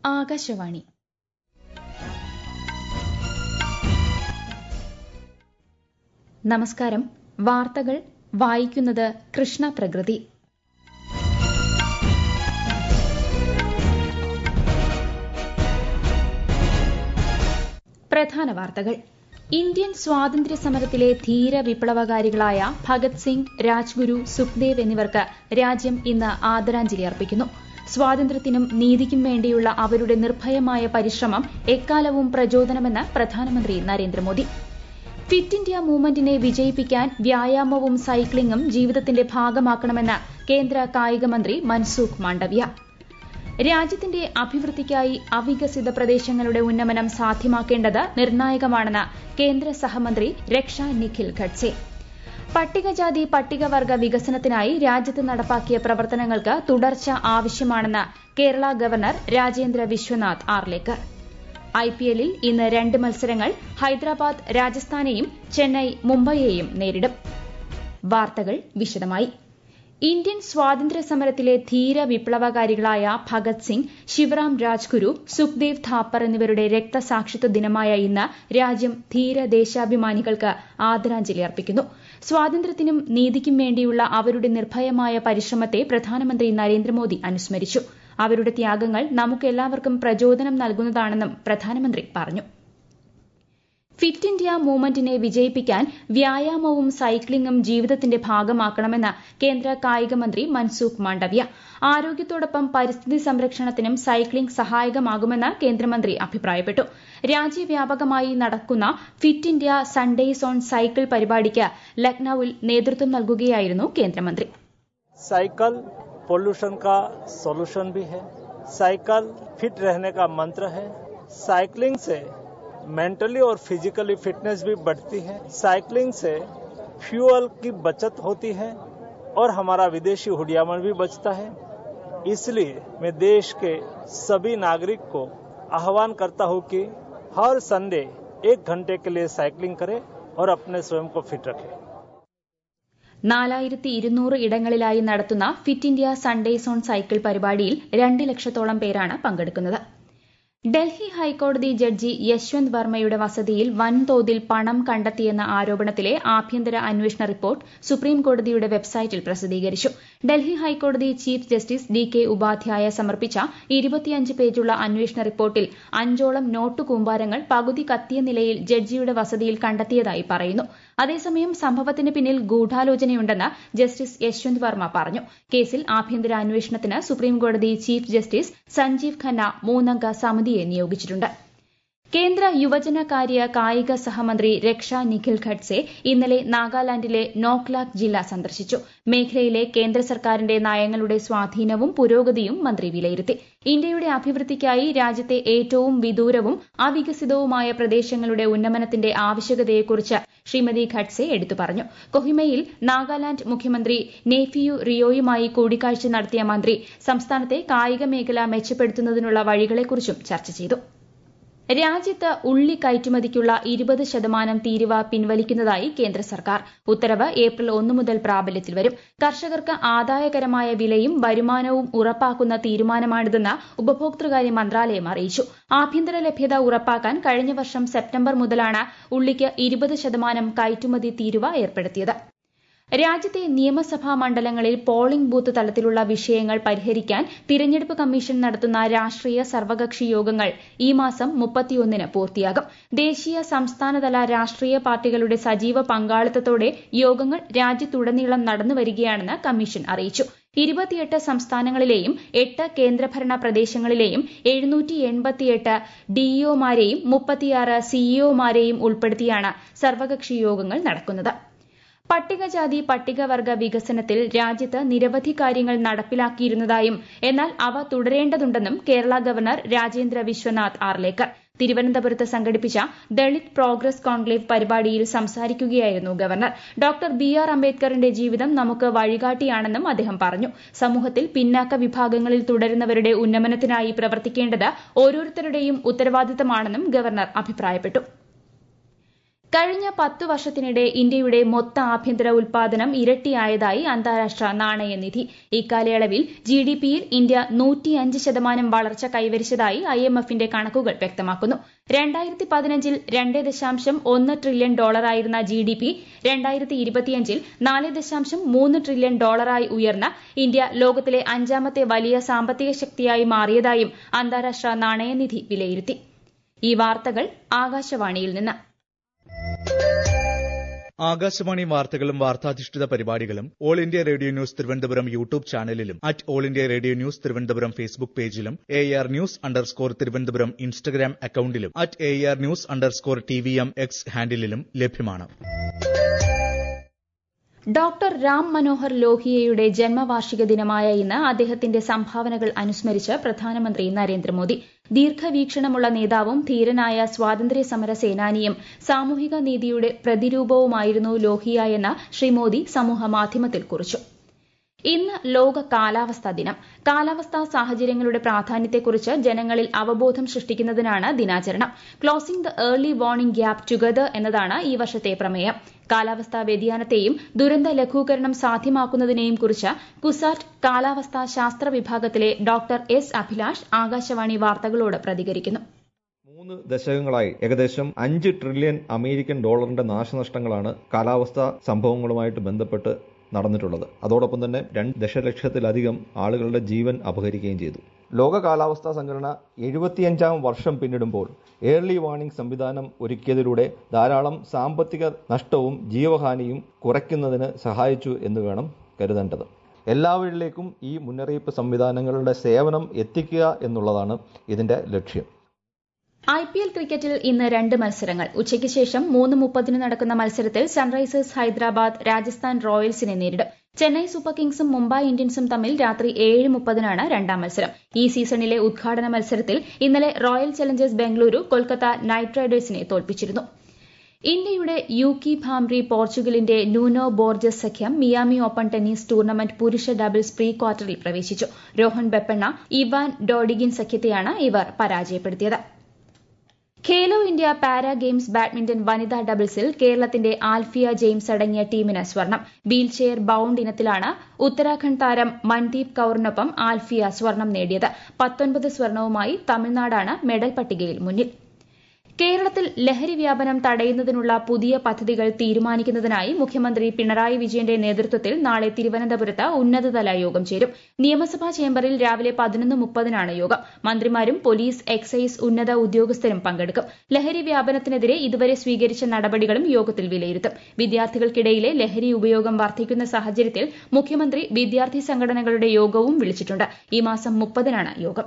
ആകാശവാണി നമസ്കാരം വാർത്തകൾ വായിക്കുന്നത് കൃഷ്ണ പ്രകൃതി പ്രധാന വാർത്തകൾ ഇന്ത്യൻ സ്വാതന്ത്ര്യ സമരത്തിലെ ധീര വിപ്ലവകാരികളായ ഭഗത് സിംഗ് രാജ്ഗുരു സുഖ്ദേവ് എന്നിവർക്ക് രാജ്യം ഇന്ന് ആദരാഞ്ജലി അർപ്പിക്കുന്നു സ്വാതന്ത്ര്യത്തിനും നീതിക്കും വേണ്ടിയുള്ള അവരുടെ നിർഭയമായ പരിശ്രമം എക്കാലവും പ്രചോദനമെന്ന് പ്രധാനമന്ത്രി നരേന്ദ്രമോദി ഫിറ്റ് ഇന്ത്യ മൂവ്മെന്റിനെ വിജയിപ്പിക്കാൻ വ്യായാമവും സൈക്ലിംഗും ജീവിതത്തിന്റെ ഭാഗമാക്കണമെന്ന് കേന്ദ്ര കായികമന്ത്രി മൻസൂഖ് മാണ്ഡവ്യ രാജ്യത്തിന്റെ അഭിവൃദ്ധിക്കായി അവികസിത പ്രദേശങ്ങളുടെ ഉന്നമനം സാധ്യമാക്കേണ്ടത് നിർണായകമാണെന്ന് കേന്ദ്ര സഹമന്ത്രി രക്ഷ നിഖിൽ ഖഡ്സെ പട്ടികജാതി പട്ടികവർഗ വികസനത്തിനായി രാജ്യത്ത് നടപ്പാക്കിയ പ്രവർത്തനങ്ങൾക്ക് തുടർച്ച ആവശ്യമാണെന്ന് കേരള ഗവർണർ രാജേന്ദ്ര വിശ്വനാഥ് ആർലേക്കർ ഐപിഎല്ലിൽ ഇന്ന് രണ്ട് മത്സരങ്ങൾ ഹൈദരാബാദ് രാജസ്ഥാനെയും ചെന്നൈ മുംബൈയെയും നേരിടും വാർത്തകൾ വിശദമായി ഇന്ത്യൻ സ്വാതന്ത്ര്യ സമരത്തിലെ ധീര വിപ്ലവകാരികളായ ഭഗത് സിംഗ് ശിവറാം രാജ്ഗുരു സുഖ്ദേവ് ഥാപ്പർ എന്നിവരുടെ രക്തസാക്ഷിത്വ ദിനമായ ഇന്ന് രാജ്യം ധീര ദേശാഭിമാനികൾക്ക് ആദരാഞ്ജലി അർപ്പിക്കുന്നു സ്വാതന്ത്ര്യത്തിനും നീതിക്കും വേണ്ടിയുള്ള അവരുടെ നിർഭയമായ പരിശ്രമത്തെ പ്രധാനമന്ത്രി നരേന്ദ്രമോദി അനുസ്മരിച്ചു അവരുടെ ത്യാഗങ്ങൾ നമുക്കെല്ലാവർക്കും പ്രചോദനം നൽകുന്നതാണെന്നും പ്രധാനമന്ത്രി പറഞ്ഞു ഫിറ്റ് ഇന്ത്യ മൂവ്മെന്റിനെ വിജയിപ്പിക്കാൻ വ്യായാമവും സൈക്ലിംഗും ജീവിതത്തിന്റെ ഭാഗമാക്കണമെന്ന് കേന്ദ്ര കായികമന്ത്രി മൻസൂഖ് മാണ്ഡവ്യ ആരോഗ്യത്തോടൊപ്പം പരിസ്ഥിതി സംരക്ഷണത്തിനും സൈക്ലിംഗ് സഹായകമാകുമെന്ന് കേന്ദ്രമന്ത്രി അഭിപ്രായപ്പെട്ടു രാജ്യവ്യാപകമായി നടക്കുന്ന Fit India Sundays on Cycle പരിപാടിക്ക് ലക്നൌവിൽ നേതൃത്വം നൽകുകയായിരുന്നു കേന്ദ്രമന്ത്രി साइकिल पोल्यूशन का सॉल्यूशन भी है साइकिल फिट रहने का मंत्र है साइकिलिंग से मेंटली और फिजिकली फिटनेस भी बढ़ती है साइकिलिंग से फ्यूअल की बचत होती है और हमारा विदेशी हुडियामन भी बचता है इसलिए मैं देश के सभी नागरिक को आह्वान करता हूं कि हर संडे एक घंटे के लिए साइकिलिंग करें और अपने स्वयं को फिट रखें നാലായിരത്തി ഇരുന്നൂറ് ഇടങ്ങളിലായി നടത്തുന്ന Fit India Sundays on Cycle പരിപാടിയിൽ രണ്ട് ലക്ഷത്തോളം പേരാണ് പങ്കെടുക്കുന്നത് ഡൽഹി ഹൈക്കോടതി ജഡ്ജി യശ്വന്ത് വർമ്മയുടെ വസതിയിൽ വൻതോതിൽ പണം കണ്ടെത്തിയെന്ന ആരോപണത്തിലെ ആഭ്യന്തര അന്വേഷണ റിപ്പോർട്ട് സുപ്രീംകോടതിയുടെ വെബ്സൈറ്റിൽ പ്രസിദ്ധീകരിച്ചു ഡൽഹി ഹൈക്കോടതി chief justice D K Upadhyaya സമർപ്പിച്ച ഇരുപത്തിയഞ്ച് പേജുള്ള അന്വേഷണ റിപ്പോർട്ടിൽ അഞ്ചോളം നോട്ടു കൂമ്പാരങ്ങൾ പകുതി കത്തിയ നിലയിൽ ജഡ്ജിയുടെ വസതിയിൽ കണ്ടെത്തിയതായി പറയുന്നു അതേസമയം സംഭവത്തിന് പിന്നിൽ ഗൂഢാലോചനയുണ്ടെന്ന് ജസ്റ്റിസ് യശ്വന്ത് വർമ്മ പറഞ്ഞു കേസിൽ ആഭ്യന്തര അന്വേഷണത്തിന് സുപ്രീംകോടതി ചീഫ് ജസ്റ്റിസ് സഞ്ജീവ് ഖന്ന മൂന്നംഗ സമിതിയെ നിയോഗിച്ചിട്ടുണ്ട് കേന്ദ്ര യുവജനകാര്യ കായിക സഹമന്ത്രി രക്ഷ നിഖിൽ ഖഡ്സെ ഇന്നലെ നാഗാലാൻഡിലെ നോക്ലാക് ജില്ല സന്ദർശിച്ചു മേഖലയിലെ കേന്ദ്ര സർക്കാരിന്റെ നയങ്ങളുടെ സ്വാധീനവും പുരോഗതിയും മന്ത്രി വിലയിരുത്തി ഇന്ത്യയുടെ അഭിവൃദ്ധിക്കായി രാജ്യത്തെ ഏറ്റവും വിദൂരവും അവികസിതവുമായ പ്രദേശങ്ങളുടെ ഉന്നമനത്തിന്റെ ആവശ്യകതയെക്കുറിച്ച് ശ്രീമതി ഖഡ്സെ എടുത്തു പറഞ്ഞു കൊഹിമയിൽ നാഗാലാൻഡ് മുഖ്യമന്ത്രി നേഫിയു റിയോയുമായി കൂടിക്കാഴ്ച നടത്തിയ മന്ത്രി സംസ്ഥാനത്തെ കായിക മേഖല മെച്ചപ്പെടുത്തുന്നതിനുള്ള വഴികളെക്കുറിച്ചും ചർച്ച ചെയ്തു രാജ്യത്ത് ഉള്ളി കയറ്റുമതിക്കുള്ള ഇരുപത് ശതമാനം തീരുവ പിൻവലിക്കുന്നതായി കേന്ദ്ര സർക്കാർ ഉത്തരവ് ഏപ്രിൽ ഒന്ന് മുതൽ പ്രാബല്യത്തിൽ വരും കർഷകർക്ക് ആദായകരമായ വിലയും വരുമാനവും ഉറപ്പാക്കുന്ന തീരുമാനമാണിതെന്ന് ഉപഭോക്തൃകാര്യ മന്ത്രാലയം അറിയിച്ചു ആഭ്യന്തര ലഭ്യത ഉറപ്പാക്കാൻ കഴിഞ്ഞ വർഷം സെപ്റ്റംബർ മുതലാണ് ഉള്ളിക്ക് ഇരുപത് ശതമാനം കയറ്റുമതി തീരുവ ഏർപ്പെടുത്തിയത് രാജ്യത്തെ നിയമസഭാ മണ്ഡലങ്ങളിൽ പോളിംഗ് ബൂത്ത് തലത്തിലുള്ള വിഷയങ്ങൾ പരിഹരിക്കാൻ തിരഞ്ഞെടുപ്പ് കമ്മീഷൻ നടത്തുന്ന രാഷ്ട്രീയ സർവകക്ഷി യോഗങ്ങൾ ഈ മാസം മുപ്പത്തിയൊന്നിന് പൂർത്തിയാകും ദേശീയ സംസ്ഥാനതല രാഷ്ട്രീയ പാർട്ടികളുടെ സജീവ പങ്കാളിത്തത്തോടെ യോഗങ്ങൾ രാജ്യത്തുടനീളം നടന്നുവരികയാണെന്ന് കമ്മീഷൻ അറിയിച്ചു ഇരുപത്തിയെട്ട് സംസ്ഥാനങ്ങളിലെയും എട്ട് കേന്ദ്രഭരണ പ്രദേശങ്ങളിലെയും എഴുന്നൂറ്റി എൺപത്തിയെട്ട് ഡിഇഒമാരെയും മുപ്പത്തിയാറ് സിഇഒമാരെയും ഉൾപ്പെടുത്തിയാണ് സർവകക്ഷി യോഗങ്ങൾ നടക്കുന്നത് പട്ടികജാതി പട്ടികവർഗ വികസനത്തിൽ രാജ്യത്ത് നിരവധി കാര്യങ്ങൾ നടപ്പിലാക്കിയിരുന്നതായും എന്നാൽ അവ തുടരേണ്ടതുണ്ടെന്നും കേരള ഗവർണർ രാജേന്ദ്ര വിശ്വനാഥ് ആർലേക്കർ തിരുവനന്തപുരത്ത് സംഘടിപ്പിച്ച ദളിത് പ്രോഗ്രസ് കോൺക്ലേവ് പരിപാടിയിൽ സംസാരിക്കുകയായിരുന്നു ഗവർണർ ഡോക്ടർ ബി ആർ അംബേദ്കറിന്റെ ജീവിതം നമുക്ക് വഴികാട്ടിയാണെന്നും അദ്ദേഹം പറഞ്ഞു സമൂഹത്തിൽ പിന്നാക്ക വിഭാഗങ്ങളിൽ തുടരുന്നവരുടെ ഉന്നമനത്തിനായി പ്രവർത്തിക്കേണ്ടത് ഓരോരുത്തരുടെയും ഉത്തരവാദിത്തമാണെന്നും ഗവർണർ അഭിപ്രായപ്പെട്ടു കഴിഞ്ഞ പത്തു വർഷത്തിനിടെ ഇന്ത്യയുടെ മൊത്ത ആഭ്യന്തര ഉൽപാദനം ഇരട്ടിയായതായി അന്താരാഷ്ട്ര നാണയനിധി ഇക്കാലയളവിൽ ജി ഡി പിയിൽ ഇന്ത്യ നൂറ്റിയഞ്ച് ശതമാനം വളർച്ച കൈവരിച്ചതായി ഐ എം എഫിന്റെ കണക്കുകൾ വ്യക്തമാക്കുന്നു രണ്ടായിരത്തി പതിനഞ്ചിൽ രണ്ട് ദശാംശം ഒന്ന് ട്രില്യൺ ഡോളറായിരുന്ന ജി ഡി പി രണ്ടായിരത്തി ഇരുപത്തിയഞ്ചിൽ നാല് ദശാംശം മൂന്ന് ട്രില്യൺ ഡോളറായി ഉയർന്ന ഇന്ത്യ ലോകത്തിലെ അഞ്ചാമത്തെ വലിയ സാമ്പത്തിക ശക്തിയായി മാറിയതായും അന്താരാഷ്ട്ര നാണയനിധി വിലയിരുത്തി ഈ വാർത്തകൾ ആകാശവാണിയിൽ നിന്ന് ആകാശവാണി വാർത്തകളും വാർത്താധിഷ്ഠിത പരിപാടികളും All India Radio News Thiruvananthapuram YouTube ചാനലിലും at All India Radio News Thiruvananthapuram Facebook പേജിലും A R news underscore Thiruvananthapuram Instagram അക്കൌണ്ടിലും at A R news underscore T V M X ഹാൻഡിലും ലഭ്യമാണ് ഡോക്ടർ രാം മനോഹർ ലോഹിയയുടെ ജന്മവാർഷിക ദിനമായ ഇന്ന് അദ്ദേഹത്തിന്റെ സംഭാവനകൾ അനുസ്മരിച്ച് പ്രധാനമന്ത്രി നരേന്ദ്രമോദി ദീർഘവീക്ഷണമുള്ള നേതാവും ധീരനായ സ്വാതന്ത്ര്യ സമര സേനാനിയും സാമൂഹിക നീതിയുടെ പ്രതിരൂപവുമായിരുന്നു ലോഹിയ എന്ന് ശ്രീ മോദി സമൂഹമാധ്യമത്തിൽ കുറിച്ചു ഇന്ന് ലോക കാലാവസ്ഥാ ദിനം കാലാവസ്ഥാ സാഹചര്യങ്ങളുടെ പ്രാധാന്യത്തെക്കുറിച്ച് ജനങ്ങളിൽ അവബോധം സൃഷ്ടിക്കുന്നതിനാണ് ദിനാചരണം closing the early warning gap together എന്നതാണ് ഈ വർഷത്തെ പ്രമേയം കാലാവസ്ഥാ വ്യതിയാനത്തെയും ദുരന്ത ലഘൂകരണം സാധ്യമാക്കുന്നതിനെയും കുറിച്ച് കുസാറ്റ് കാലാവസ്ഥാ ശാസ്ത്ര വിഭാഗത്തിലെ ഡോക്ടർ എസ് അഭിലാഷ് ആകാശവാണി വാർത്തകളോട് പ്രതികരിക്കുന്നു മൂന്ന് ദശകങ്ങളായി ഏകദേശം അഞ്ച് ട്രില്യൺ അമേരിക്കൻ ഡോളറിന്റെ നാശനഷ്ടങ്ങളാണ് കാലാവസ്ഥാ സംഭവങ്ങളുമായിട്ട് ബന്ധപ്പെട്ട് നടന്നിട്ടുള്ളത് അതോടൊപ്പം തന്നെ രണ്ട് ദശലക്ഷത്തിലധികം ആളുകളുടെ ജീവൻ അപഹരിക്കുകയും ചെയ്തു ലോക കാലാവസ്ഥാ സംഘടന എഴുപത്തിയഞ്ചാം വർഷം പിന്നിടുമ്പോൾ ഏർലി വാർണിംഗ് സംവിധാനം ഒരുക്കിയതിലൂടെ ധാരാളം സാമ്പത്തിക നഷ്ടവും ജീവഹാനിയും കുറയ്ക്കുന്നതിന് സഹായിച്ചു എന്ന് വേണം കരുതേണ്ടത് എല്ലാവരിലേക്കും ഈ മുന്നറിയിപ്പ് സംവിധാനങ്ങളുടെ സേവനം എത്തിക്കുക എന്നുള്ളതാണ് ഇതിന്റെ ലക്ഷ്യം ഐ പി എൽ ക്രിക്കറ്റിൽ ഇന്ന് രണ്ട് മത്സരങ്ങൾ ഉച്ചയ്ക്ക് ശേഷം മൂന്ന് മുപ്പതിന് നടക്കുന്ന മത്സരത്തിൽ സൺറൈസേഴ്സ് ഹൈദരാബാദ് രാജസ്ഥാൻ റോയൽസിനെ നേരിടും ചെന്നൈ സൂപ്പർ കിങ്സും മുംബൈ ഇന്ത്യൻസും തമ്മിൽ രാത്രി ഏഴ് മുപ്പതിനാണ് രണ്ടാം മത്സരം ഈ സീസണിലെ ഉദ്ഘാടന മത്സരത്തിൽ ഇന്നലെ Royal Challengers Bengaluru Kolkata Knight റൈഡേഴ്സിനെ തോൽപ്പിച്ചിരുന്നു ഇന്ത്യയുടെ യൂക്കി ഭാംറി പോർച്ചുഗലിന്റെ നൂനോ ബോർജസ് സഖ്യം മിയാമി ഓപ്പൺ ടെന്നീസ് ടൂർണമെന്റ് പുരുഷ ഡബിൾസ് പ്രീ ക്വാർട്ടറിൽ പ്രവേശിച്ചു രോഹൻ ബെപ്പണ്ണ ഇവാൻ ഡോഡിഗിൻ സഖ്യത്തെയാണ് ഇവർ പരാജയപ്പെടുത്തിയത് Khelo India para games badminton വനിതാ ഡബിൾസിൽ കേരളത്തിന്റെ ആൽഫിയ ജെയിംസ് അടങ്ങിയ ടീമിന് സ്വർണം വീൽചെയർ ബൌണ്ട് ഇനത്തിലാണ് ഉത്തരാഖണ്ഡ് താരം മൻദീപ് കൌറിനൊപ്പം ആൽഫിയ സ്വർണം നേടിയത് പത്തൊൻപത് സ്വർണവുമായി തമിഴ്നാടാണ് മെഡൽ പട്ടികയിൽ മുന്നിൽ കേരളത്തിൽ ലഹരി വ്യാപനം തടയുന്നതിനുള്ള പുതിയ പദ്ധതികൾ തീരുമാനിക്കുന്നതിനായി മുഖ്യമന്ത്രി പിണറായി വിജയന്റെ നേതൃത്വത്തിൽ നാളെ തിരുവനന്തപുരത്ത് ഉന്നതതല യോഗം ചേരും നിയമസഭാ ചേംബറിൽ രാവിലെ പതിനൊന്ന് മുപ്പതിനാണ് യോഗം മന്ത്രിമാരും പോലീസ് എക്സൈസ് ഉന്നത ഉദ്യോഗസ്ഥരും പങ്കെടുക്കും ലഹരി വ്യാപനത്തിനെതിരെ ഇതുവരെ സ്വീകരിച്ച നടപടികളും യോഗത്തിൽ വിലയിരുത്തും വിദ്യാർത്ഥികൾക്കിടയിലെ ലഹരി ഉപയോഗം വർദ്ധിക്കുന്ന സാഹചര്യത്തിൽ മുഖ്യമന്ത്രി വിദ്യാർത്ഥി സംഘടനകളുടെ യോഗവും വിളിച്ചിട്ടുണ്ട് ഈ മാസം മുപ്പതിനാണ് യോഗം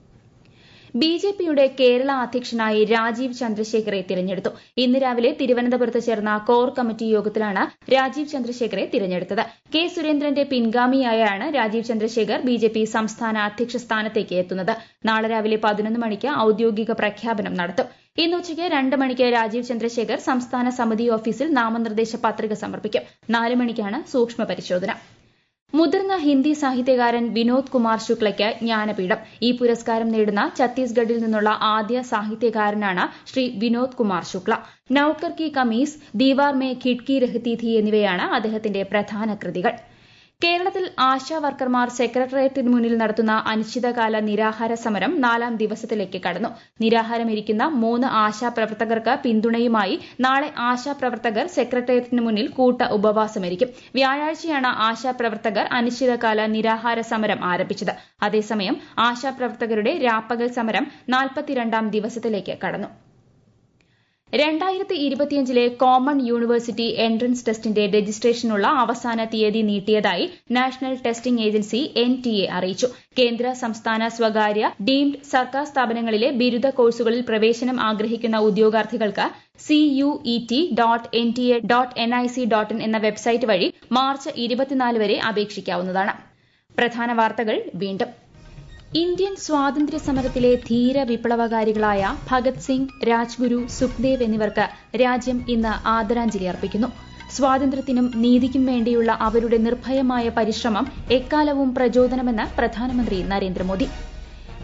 ബി ജെ പിയുടെ കേരള അധ്യക്ഷനായി രാജീവ് ചന്ദ്രശേഖറെ തിരഞ്ഞെടുത്തു ഇന്ന് രാവിലെ തിരുവനന്തപുരത്ത് ചേർന്ന കോർ കമ്മിറ്റി യോഗത്തിലാണ് രാജീവ് ചന്ദ്രശേഖറെ തിരഞ്ഞെടുത്തത് കെ സുരേന്ദ്രന്റെ പിൻഗാമിയായാണ് Rajeev Chandrasekhar B J P സംസ്ഥാന അധ്യക്ഷ സ്ഥാനത്തേക്ക് എത്തുന്നത് നാളെ രാവിലെ പതിനൊന്ന് മണിക്ക് ഔദ്യോഗിക പ്രഖ്യാപനം നടത്തും ഇന്ന് ഉച്ചയ്ക്ക് രണ്ട് മണിക്ക് രാജീവ് ചന്ദ്രശേഖർ സംസ്ഥാന സമിതി ഓഫീസിൽ നാമനിർദ്ദേശ പത്രിക സമർപ്പിക്കും നാല് മണിക്കാണ് സൂക്ഷ്മ പരിശോധന മുതിർന്ന ഹിന്ദി സാഹിത്യകാരൻ വിനോദ് കുമാർ ശുക്ലയ്ക്ക് ജ്ഞാനപീഠം ഈ പുരസ്കാരം നേടുന്ന ഛത്തീസ്ഗഡിൽ നിന്നുള്ള ആദ്യ സാഹിത്യകാരനാണ് ശ്രീ വിനോദ് കുമാർ ശുക്ല നൌക്കർ കി കമീസ് ദീവാർ മേ ഖിഡ്കി രഹത്തി थी എന്നിവയാണ് അദ്ദേഹത്തിന്റെ പ്രധാന കൃതികൾ കേരളത്തിൽ ആശാ വർക്കർമാർ സെക്രട്ടേറിയറ്റിന് മുന്നിൽ നടത്തുന്ന അനിശ്ചിതകാല നിരാഹാര സമരം നാലാം ദിവസത്തിലേക്ക് കടന്നു നിരാഹാരമിരിക്കുന്ന മൂന്ന് ആശാ പ്രവർത്തകർക്ക് പിന്തുണയുമായി നാളെ ആശാ പ്രവർത്തകർ സെക്രട്ടേറിയറ്റിന് മുന്നിൽ കൂട്ട ഉപവാസമിരിക്കും വ്യാഴാഴ്ചയാണ് ആശാ പ്രവർത്തകർ അനിശ്ചിതകാല നിരാഹാര സമരം ആരംഭിച്ചത് അതേസമയം ആശാ പ്രവർത്തകരുടെ രാപ്പകൽ സമരം നാൽപ്പത്തിരണ്ടാം ദിവസത്തിലേക്ക് കടന്നു രണ്ടായിരത്തി ഇരുപത്തിയഞ്ചിലെ കോമൺ യൂണിവേഴ്സിറ്റി എൻട്രൻസ് ടെസ്റ്റിന്റെ രജിസ്ട്രേഷനുള്ള അവസാന തീയതി നീട്ടിയതായി National Testing Agency N T A അറിയിച്ചു കേന്ദ്ര സംസ്ഥാന സ്വകാര്യ ഡീംഡ് സർക്കാർ സ്ഥാപനങ്ങളിലെ ബിരുദ കോഴ്സുകളിൽ പ്രവേശനം ആഗ്രഹിക്കുന്ന ഉദ്യോഗാർത്ഥികൾക്ക് C U E T dot N T A dot N I C dot in എന്ന വെബ്സൈറ്റ് വഴി മാർച്ച് ഇരുപത്തിനാല് വരെ അപേക്ഷിക്കാവുന്നതാണ് പ്രധാന വാർത്തകൾ വീണ്ടും ഇന്ത്യൻ സ്വാതന്ത്ര്യ സമരത്തിലെ ധീര വിപ്ലവകാരികളായ ഭഗത് സിംഗ് രാജ്ഗുരു സുഖ്ദേവ് എന്നിവർക്ക് രാജ്യം ഇന്ന് ആദരാഞ്ജലി അർപ്പിക്കുന്നു സ്വാതന്ത്ര്യത്തിനും നീതിക്കും വേണ്ടിയുള്ള അവരുടെ നിർഭയമായ പരിശ്രമം എക്കാലവും പ്രചോദനമെന്ന് പ്രധാനമന്ത്രി നരേന്ദ്രമോദി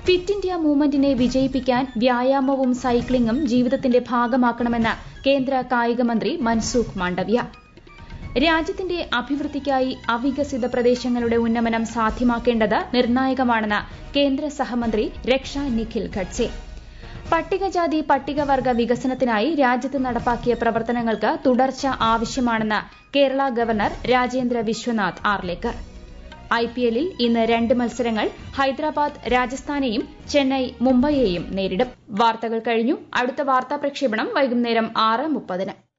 ഫിറ്റ് ഇന്ത്യ മൂവ്മെന്റിനെ വിജയിപ്പിക്കാൻ വ്യായാമവും സൈക്ലിംഗും ജീവിതത്തിന്റെ ഭാഗമാക്കണമെന്ന് കേന്ദ്ര കായിക മന്ത്രി മൻസുഖ് മാണ്ഡവ്യ രാജ്യത്തിന്റെ അഭിവൃദ്ധിക്കായി അവികസിത പ്രദേശങ്ങളുടെ ഉന്നമനം സാധ്യമാക്കേണ്ടത് നിർണായകമാണെന്ന് കേന്ദ്ര സഹമന്ത്രി രക്ഷ നിഖിൽ ഖഡ്സെ പട്ടികജാതി പട്ടികവർഗ വികസനത്തിനായി രാജ്യത്ത് നടപ്പാക്കിയ പ്രവർത്തനങ്ങൾക്ക് തുടർച്ച ആവശ്യമാണെന്ന് കേരള ഗവർണർ രാജേന്ദ്ര വിശ്വനാഥ് ആർലേക്കർ ഐപിഎല്ലിൽ ഇന്ന് രണ്ട് മത്സരങ്ങൾ ഹൈദരാബാദ് രാജസ്ഥാനെയും ചെന്നൈ മുംബൈയെയും നേരിടും വാർത്തകൾ കഴിഞ്ഞു അടുത്ത വാർത്താ പ്രക്ഷേപണം വൈകുന്നേരം ആറ് മുപ്പതിന്